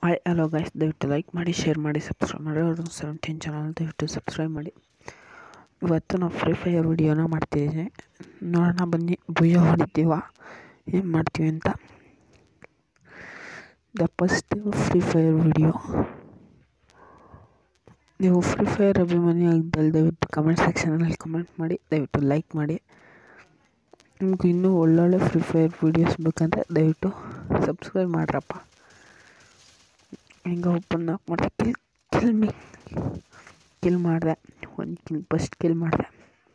Hi hello guys ದಯವಿಟ್ಟು like ಮಾಡಿ share ಮಾಡಿ ಸಬ್ಸ್ಕ್ರೈಬ್ ಮಾಡಿ ಅವ್ರದ್ದು ಸೆವೆಂಟೀನ್ ಚಾನಲ್ ದಯವಿಟ್ಟು ಸಬ್ಸ್ಕ್ರೈಬ್ ಮಾಡಿ ಇವತ್ತು ನಾವು ಫ್ರೀ ಫೈರ್ ವಿಡಿಯೋನ ಮಾಡ್ತಿದ್ದೀನಿ ನೋಡೋಣ ಬನ್ನಿ ಭುಯ್ಯ ಹೊಡಿತೀವ ಏನು ಮಾಡ್ತೀವಿ ಅಂತ the first Free Fire video ನೀವು ಫ್ರೀ ಫೈರ್ ಅಭಿಮಾನಿ ಆಗಿದ್ದಲ್ಲಿ ದಯವಿಟ್ಟು ಕಮೆಂಟ್ ಸೆಕ್ಷನಲ್ಲಿ ಕಮೆಂಟ್ ಮಾಡಿ ದಯವಿಟ್ಟು ಲೈಕ್ ಮಾಡಿ ನಿಮ್ಗೆ ಇನ್ನೂ ಒಳ್ಳೊಳ್ಳೆ ಫ್ರೀ ಫೈರ್ ವೀಡಿಯೋಸ್ ಬೇಕಂದರೆ ದಯವಿಟ್ಟು ಸಬ್ಸ್ಕ್ರೈಬ್ ಮಾಡ್ರಪ್ಪ ಹಿಂಗೆ ಓಪನ್ ನಾಕ್ ಮಾಡಿದೆ ಕಿಲ್ ಕಿಲ್ ಮಿ ಕಿಲ್ ಮಾಡಿದೆ ಒಂದು ಕಿಲ್ ಫಸ್ಟ್ ಕಿಲ್ ಮಾಡಿದೆ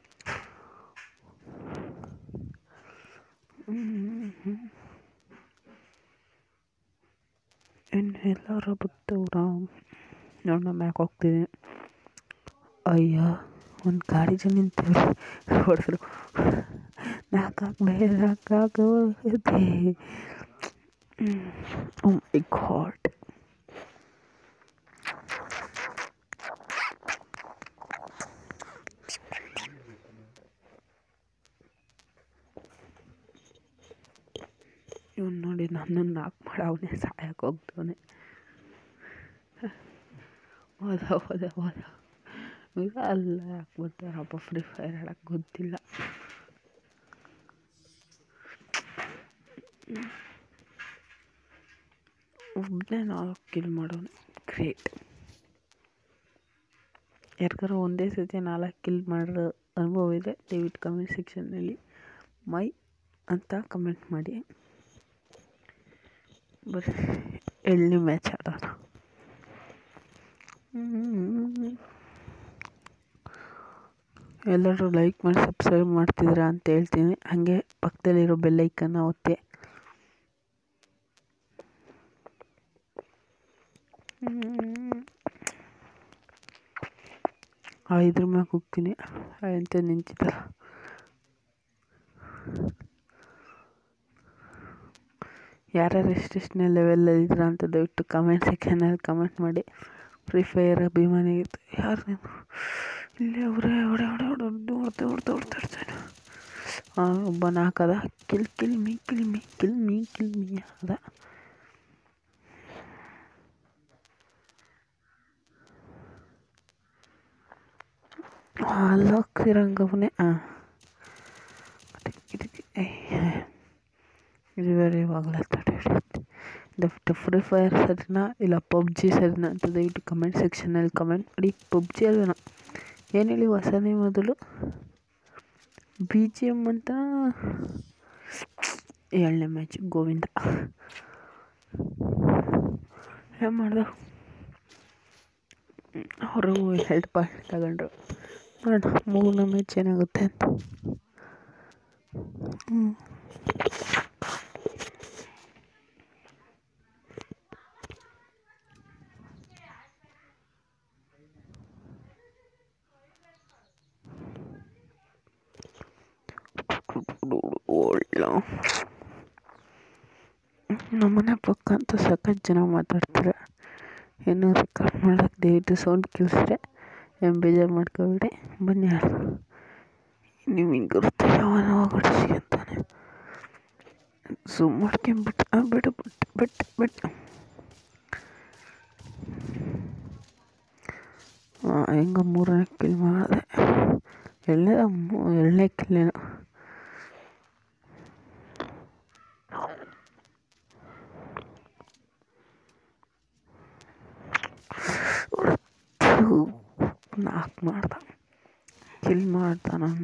ಇನ್ನು ಎಲ್ಲರೂ ಬಿಟ್ಟವ್ರ ನೋಡೋಣ ಮ್ಯಾಕ್ ಹೋಗ್ತಿದ್ದೀನಿ ಅಯ್ಯ ಒಂದು ಗಾಡಿ ಜನ ನಿಂತವ್ರೆ ಹೊಡೆದ್ರು ನಾಕಾಗ್ಬೇ ನಾಕಾಗದೆ ಓ ಮೈ ಗಾಡ್ ಇವನು ನೋಡಿ ನನ್ನನ್ನು ನಾಕ್ ಮಾಡವನೆ ಸಾಯಕ್ಕೆ ಹೋಗ್ತವನೆ ಹೋದ ಹೋದ ಹೋದ ಈಗ ಅಲ್ಲ ಯಾಕೆ ಬರ್ತಾರಪ್ಪ ಫ್ರೀ ಫೈರ್ ಆಡೋಕ್ಕೆ ಗೊತ್ತಿಲ್ಲ ಒಬ್ಬನೇ ನಾಲ್ಕು ಕಿಲ್ ಮಾಡೋನು ಗ್ರೇಟ್ ಯಾರಿಗಾರು ಒಂದೇ ಸತಿ ನಾಲ್ಕು ಕಿಲ್ ಮಾಡಿರೋ ಅನುಭವ ಇದೆ ದಯವಿಟ್ಟು ಕಮೆಂಟ್ ಸೆಕ್ಷನ್ನಲ್ಲಿ ಮೈ ಅಂತ ಕಮೆಂಟ್ ಮಾಡಿ ಬರೀ ಎಳ್ಳಿ ಮ್ಯಾಚ್ ಆಡೋಣ ಎಲ್ಲರೂ ಲೈಕ್ ಮಾಡಿ ಸಬ್ಸ್ಕ್ರೈಬ್ ಮಾಡ್ತಿದ್ದೀರಾ ಅಂತ ಹೇಳ್ತೀನಿ ಹಾಗೆ ಪಕ್ಕದಲ್ಲಿರೋ ಬೆಲ್ಲೈಕನ್ನ ಒತ್ತಿ ಐದ್ರ ಮ್ಯಾಗ ಹೋಗ್ತೀನಿ ಅಂತ ನಿಂತಿದ್ದಲ್ಲ ಯಾರ್ಯಾರು ಎಷ್ಟೆಷ್ಟನೇ ಲೆವೆಲಲ್ಲಿ ಇದ್ರ ಅಂತ ದಯವಿಟ್ಟು ಕಮೆಂಟ್ ಸೆಕ್ಷನಲ್ಲಿ ಕಮೆಂಟ್ ಮಾಡಿ ಫ್ರೀ ಫೈರ್ ಅಭಿಮಾನಿ ಯಾರು ನೀನು ಇಲ್ಲೇ ಅವರೇ ಹೊಡೆ ಹೊಡೆ ಹೊಡೆ ಹೊಡ್ದು ಹೊಡ್ದು ಹೊಡ್ದು ಹೊಡ್ತಾನೆ ಹಾಂ ಒಬ್ಬ ನಾಲ್ಕದ kill kill me kill me kill me kill me ಅದ ಅಲ್ಲೋಗ್ತಿರಂಗವನೇ ಹಾಂ ಇದಕ್ಕೆ ಇದು ಬೇರೆ ಇವಾಗಲೇ ತಡೆ ದಯವಿಟ್ಟು ಫ್ರೀ ಫೈರ್ ಸರಿನಾ ಇಲ್ಲ ಪಬ್ಜಿ ಸರಿನಾ ಅಂತ ದಯವಿಟ್ಟು ಕಮೆಂಟ್ ಸೆಕ್ಷನಲ್ಲಿ ಕಮೆಂಟ್ ಮಾಡಿ ಪಬ್ಜಿ ಅಲ್ವೇನೋ ಏನು ಹೇಳಿ ಹೊಸದೇ ಮೊದಲು ಬಿ ಜಿ ಎಮ್ ಅಂತ ಏಳನೇ ಮ್ಯಾಚ್ ಗೋವಿಂದ ಏನು ಮಾಡ್ದೆ ಅವರು ಎರಡು ಪಾಯಿಂಟ್ ತಗೊಂಡ್ರು ನೋಡೋಣ ಮೂರನೇ ಮ್ಯಾಚ್ ಏನಾಗುತ್ತೆ ಅಂತ ಹ್ಞೂ ಒಳ್ಳೆ ನಮ್ಮನೆ ಪಕ್ಕ ಅಂತ ಸಖತ್ ಜನ ಮಾತಾಡ್ತಾರೆ ಏನು ರೆಕಾರ್ಡ್ ಮಾಡೋಕ್ಕೆ ದಯವಿಟ್ಟು ಸೌಂಡ್ ಕೇಳಿಸ್ರೆ ಏನು ಬೇಜಾರು ಮಾಡ್ಕೊಬೇಡಿ ಬನ್ನಿ ನಿಮಗೆ ಗೊತ್ತು ಯಾವನ ಹೊಡಿಸಿ ಅಂತಾನೆ ಝೂಮ್ ಮಾಡ್ಕೊಂಬಿಟ್ಟು ಆ ಬಿಡು ಬಿಟ್ಟು ಬಿಟ್ಟು ಬಿಟ್ಟು ಹಾಂ ಹೆಂಗ ಮೂರನೇ ಕಿಲ್ ಮಾಡಿದೆ ಎಳ್ನೇ ಎಳ್ನೇ ಕಿಲ್ಲೇನು ನಾಲ್ಕು ಮಾಡ್ದ ಕಿಲ್ ಮಾಡ್ದ ನಾನು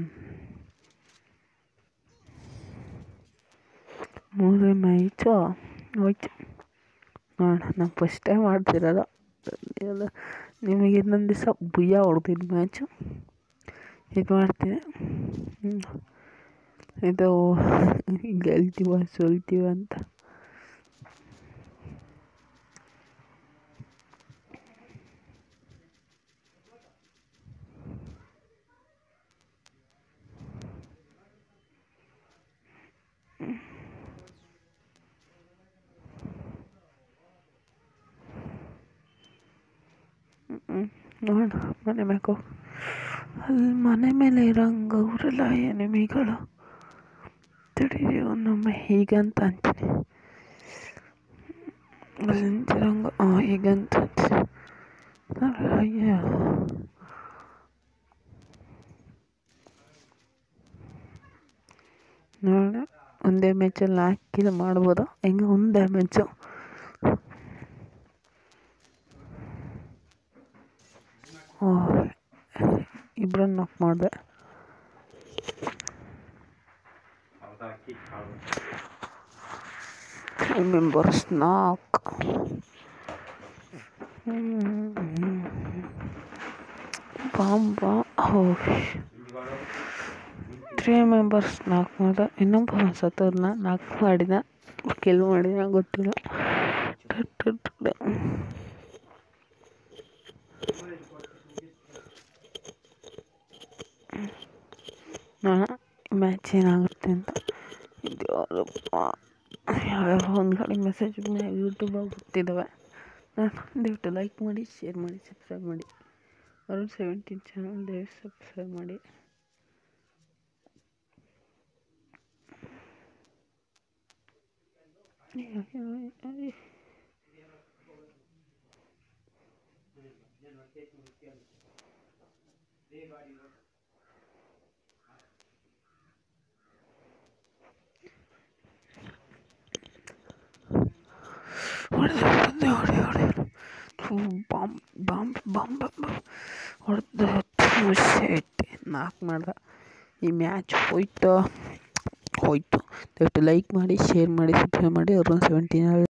ಮೂರನೇ ಮ್ಯಾಚು ಹೋಯ್ತು ನೋಡೋಣ ನಾನು ಫಸ್ಟ್ ಟೈಮ್ ಆಡ್ತಿರೋದು ನಿಮಗೆ ಇನ್ನೊಂದು ದಿವಸ ಭುಯ್ಯ ಹೊಡ್ದಿದ್ದು ಮ್ಯಾಚು ಇದು ಮಾಡ್ತೀನಿ ಇದು ಗೆಲ್ತೀವ ಸೋಲ್ತೀವ ಅಂತ ನೋಡೋಣ ಮನೆ ಮ್ಯಾಗ ಅಲ್ಲಿ ಮನೆ ಮೇಲೆ ಇರೋಂಗ ಅವರೆಲ್ಲ ಎನಿಮಿಗಳು ತಡೀರಿ ಒನ್ನೊಮ್ಮೆ ಹೀಗಂತ ಅಂತೀನಿ ಅಲ್ಲಿಂತಿರಂಗ ಹಾಂ ಈಗಂತ ಅಯ್ಯೋ ನೋಡಿ ಒಂದೇ ಮ್ಯಾಚಲ್ಲಿ ನಾಲ್ಕು ಕಿಲ್ ಮಾಡ್ಬೋದು ಹೆಂಗೆ ಒಂದೇ ಮ್ಯಾಚು ಓ ಇಬ್ಬರನ್ನ ನಾಕ್ ಮಾಡಿದೆ ಮೆಂಬರ್ಸ್ ನಾಕ್ ಬಾಂಬ ಹೋ ತ್ರೀ ಮೆಂಬರ್ಸ್ ನಾಲ್ಕು ಮಾಡಿದೆ ಇನ್ನೊಬ್ಬ ಸತ್ತೋದ್ನ ನಾಲ್ಕು ಮಾಡಿದ ಕಿಲ್ ಮಾಡಿದ ಗೊತ್ತಿಲ್ಲ ಟಟ್ ಟಟ್ ಟಟ್. ನೋಡೋಣ ಮ್ಯಾಚ್ ಏನಾಗುತ್ತೆ ಅಂತ ಇದು ಯಾರಪ್ಪ ಯಾವ್ಯಾವ ಒಂದು ಕಡೆ ಮೆಸೇಜ್ ಯೂಟ್ಯೂಬಾಗ ಗೊತ್ತಿದ್ದಾವೆ ದಯವಿಟ್ಟು ಲೈಕ್ ಮಾಡಿ ಶೇರ್ ಮಾಡಿ ಸಬ್ಸ್ಕ್ರೈಬ್ ಮಾಡಿ ಅರುಣ್ ಸೆವೆಂಟೀನ್ ಚಾನಲ್ ದಯವಿಟ್ಟು ಸಬ್ಸ್ಕ್ರೈಬ್ ಮಾಡಿ ಹೊಡೆದೆ ಹೊಡೆದೆ ಹೊಡೆ ಹೊಡೆ ಬಾಂಬ್ ಬಾಂಬ್ ಬಾಂಬ್ ಬಾಂಬ್ ಹೊಡೆದ ಸೆಟ್ ನಾಲ್ಕು ಮಾಡ್ದೆ ಈ ಮ್ಯಾಚ್ ಹೋಯ್ತು ಹೋಯ್ತು ದಯವಿಟ್ಟು ಲೈಕ್ ಮಾಡಿ ಶೇರ್ ಮಾಡಿ ಸಬ್ಸ್ಕ್ರೈಬ್ ಮಾಡಿ ಅವ್ರನ್ನ ಸೆವೆಂಟೀನ್